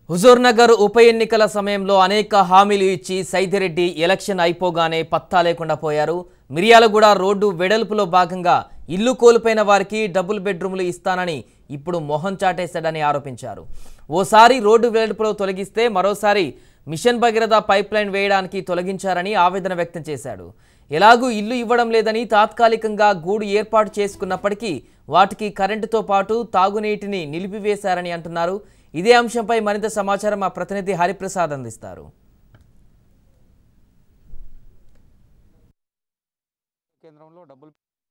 హుజూర్నగర్ ఉప ఎన్నికల సమయంలో అనేక హామీలు ఇచ్చి సైదిరెడ్డి ఎలక్షన్ అయిపోగానే పత్తా లేకుండా పోయారు మిర్యాలగూడ రోడ్డు వెడల్పులో భాగంగా ఇల్లు కోల్పోయిన వారికి డబుల్ బెడ్రూమ్లు ఇస్తానని ఇప్పుడు మొహం చాటేశాడని ఆరోపించారు ఓసారి రోడ్డు వెడల్పులో తొలగిస్తే మరోసారి మిషన్ భగీరథ పైప్ లైన్ వేయడానికి తొలగించారని ఆవేదన వ్యక్తం చేశాడు ఎలాగూ ఇల్లు ఇవ్వడం లేదని తాత్కాలికంగా గూడు ఏర్పాటు చేసుకున్నప్పటికీ వాటికి కరెంటుతో పాటు తాగునీటిని నిలిపివేశారని అంటున్నారు ఇదే అంశంపై మరింత సమాచారం మా ప్రతినిధి హరిప్రసాద్ అందిస్తారు కేంద్రంలో డబ్బులు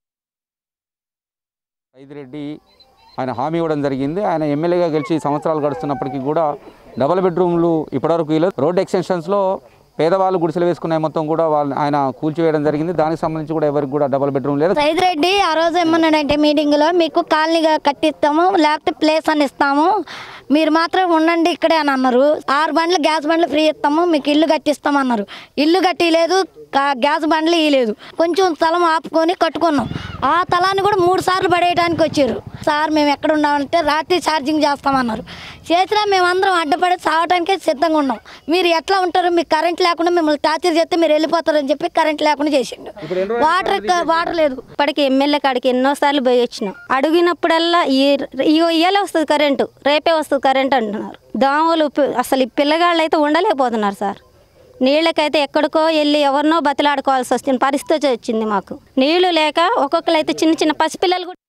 రెడ్డి ఆయన హామీ ఇవ్వడం జరిగింది ఆయన ఎమ్మెల్యేగా గెలిచి సంవత్సరాలు గడుస్తున్నప్పటికీ కూడా డబుల్ బెడ్రూమ్లు ఇప్పటివరకు ఇవ్వలేదు రోడ్ ఎక్స్టెన్షన్స్లో పేదవాళ్ళు గుడిసెలు వేసుకునే మొత్తం కూడా వాళ్ళు ఆయన కూల్చివేయడం జరిగింది దానికి సంబంధించి కూడా ఎవరికి కూడా డబుల్ బెడ్రూమ్ లేదు సైద్ రెడ్డి ఆ రోజు ఏమన్నాడంటే మీటింగ్లో మీకు కాలనీగా కట్టిస్తాము లేకపోతే ప్లేస్ అని ఇస్తాము మీరు మాత్రం ఉండండి ఇక్కడే అని అన్నారు ఆరు బండ్లు గ్యాస్ బండ్లు ఫ్రీ ఇస్తాము మీకు ఇల్లు కట్టిస్తాం అన్నారు ఇల్లు కట్టిలేదు కా- గ్యాస్ బండ్లు ఇవ్వలేదు కొంచెం స్థలం ఆపుకొని కట్టుకున్నాం ఆ స్థలాన్ని కూడా మూడు సార్లు పడేయడానికి వచ్చారు సార్ మేము ఎక్కడ ఉన్నామంటే రాత్రి ఛార్జింగ్ చేస్తామన్నారు చేసినా మేమందరం అడ్డపడి చావటానికే సిద్ధంగా ఉన్నాం మీరు ఎట్లా ఉంటారు మీకు కరెంట్ లేకుండా మిమ్మల్ని టార్చర్ చేస్తే మీరు వెళ్ళిపోతారని చెప్పి కరెంట్ లేకుండా చేసిండు వాటర్ వాటర్ లేదు ఇప్పటికి ఎమ్మెల్యే కాడికి ఎన్నోసార్లు పోయి వచ్చినాం అడిగినప్పుడల్లా ఈ ఇగో ఇయ్యాలే వస్తుంది కరెంటు రేపే వస్తుంది కరెంట్ అంటున్నారు దోమలు పి- అసలు ఈ పిల్లగాళ్ళు అయితే ఉండలేకపోతున్నారు సార్ నీళ్ళకైతే ఎక్కడికో వెళ్ళి ఎవరినో బతిలాడుకోవాల్సి వస్తుంది పరిస్థితి వచ్చింది మాకు నీళ్లు లేక ఒక్కొక్కరు అయితే చిన్న చిన్న పసిపిల్లలు కూడా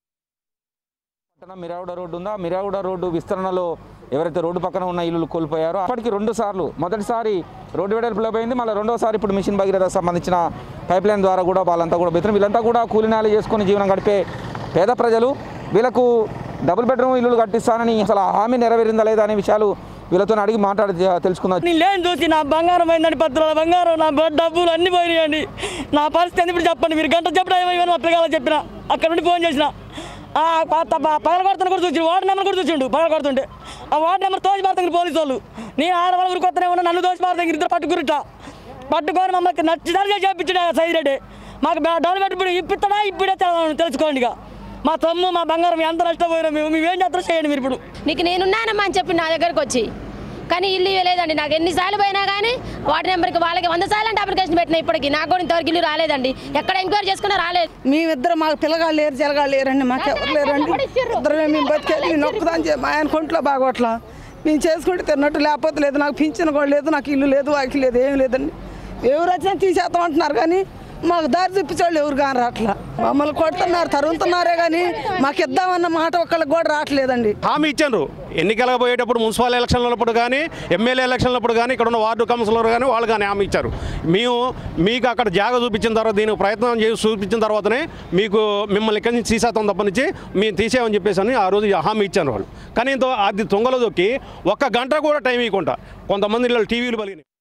పట్టణం మిరావుడ రోడ్డు ఉందా మిరావుడ రోడ్డు విస్తరణలో ఎవరైతే రోడ్డు పక్కన ఉన్న ఇల్లు కోల్పోయారో అప్పటికి రెండు సార్లు మొదటిసారి రోడ్డు వెడల్పులో పోయింది మళ్ళీ రెండోసారి ఇప్పుడు మిషన్ భగీరథ సంబంధించిన పైప్ లైన్ ద్వారా కూడా వాళ్ళంతా కూడా బెదిరి వీళ్ళంతా కూడా కూలినాలు చేసుకుని జీవనం గడిపే పేద ప్రజలు వీళ్ళకు డబుల్ బెడ్రూమ్ ఇల్లులు కట్టిస్తానని అసలు ఆ హామీ నెరవేరిందా లేదా అనే విషయాలు వీళ్ళతో అడిగి మాట్లాడి తెలుసుకుందాం నేను లేని చూసి నా బంగారం పోయిందండి పత్రాల బంగారం నా బ- డబ్బులు అన్ని పోయినాయండి నా పరిస్థితి ఎందుకు ఇప్పుడు చెప్పండి మీరు గంట చెప్పడం ఏమైనా మా పిల్లగాళ్ళకి చెప్పిన అక్కడ నుండి ఫోన్ చేసిన ఆ కొత్త ప- పగల కొడుతున్న కూడా చూసిండు వార్డు నెంబర్ కూడా చూసిండు పగల కొడుతుంటే ఆ వార్డు నెంబర్ తోసి పారుతుంది పోలీసు వాళ్ళు నేను ఆడవాళ్ళ ఊరికి కొత్తనే ఉన్నా నన్ను తోసి పారుతుంది ఇద్దరు పట్టుకురుట పట్టుకొని మమ్మల్ని నచ్చిదారుగా చేపించాడు సైదిరెడ్డి మాకు బె- డబుల్ బెడ్ ఇప్పిస్తాడా ఇప్పుడే తెల- తెలుసుకోండి ఇక మా తమ్ము మా బంగారం ఎంత నష్టపోయినా మేము మేమేం చేస్తారో చేయండి మీరు ఇప్పుడు నీకు నేనున్నానమ్మా అని చెప్పి నా దగ్గరకు వచ్చి కానీ ఇల్లు ఇవ్వలేదండి నాకు ఎన్నిసార్లు పోయినా కానీ వార్డు నెంబర్కి వాళ్ళకి వంద సార్లు అంటే అప్లికేషన్ పెట్టిన ఇప్పటికి నాకు కూడా ఇంతవరకు ఇల్లు రాలేదండి ఎక్కడ ఎంక్వైరీ చేసుకున్నా రాలేదు మేమిద్దరు మాకు పిల్లగాళ్ళు లేరు జలగాళ్ళు లేరండి మాకు ఎవరు లేరండి ఇద్దరు మేము బతికేది నేను ఒక్కదాని చే- మా ఆయన కొంట్లో బాగోట్లా మేము చేసుకుంటే తిన్నట్టు లేకపోతే లేదు నాకు పింఛన్ కూడా లేదు నాకు ఇల్లు లేదు వాకి లేదు ఏం లేదండి ఎవరు వచ్చినా తీసేస్తాం అంటున్నారు కానీ మాకు దారి చూపించేవాళ్ళు ఎవరు కానీ రావట్లా మమ్మల్ని కొడుతున్నారు తరుగుతున్నారే కానీ మాకు ఇద్దామన్న మాట ఒక్కళ్ళకి కూడా రావట్లేదండి హామీ ఇచ్చారు ఎన్నికలకు పోయేటప్పుడు మున్సిపల్ ఎలక్షన్లప్పుడు కానీ ఎమ్మెల్యే ఎలక్షన్లప్పుడు కానీ ఇక్కడ ఉన్న వార్డు కౌన్సిలర్ కానీ వాళ్ళు కానీ హామీ ఇచ్చారు మేము మీకు అక్కడ జాగ చూపించిన తర్వాత దీనికి ప్రయత్నం చేసి చూపించిన తర్వాతనే మీకు మిమ్మల్ని ఇక్కడి నుంచి తీసేస్తాం తప్ప నుంచి మేము తీసేయమని చెప్పేసి అని ఆ రోజు హామీ ఇచ్చారు వాళ్ళు కానీ ఇంత అది తొంగలో దొక్కి ఒక్క గంట కూడా టైం ఇవ్వకుండా కొంతమంది ఇళ్ళ టీవీలు పలిగినాయి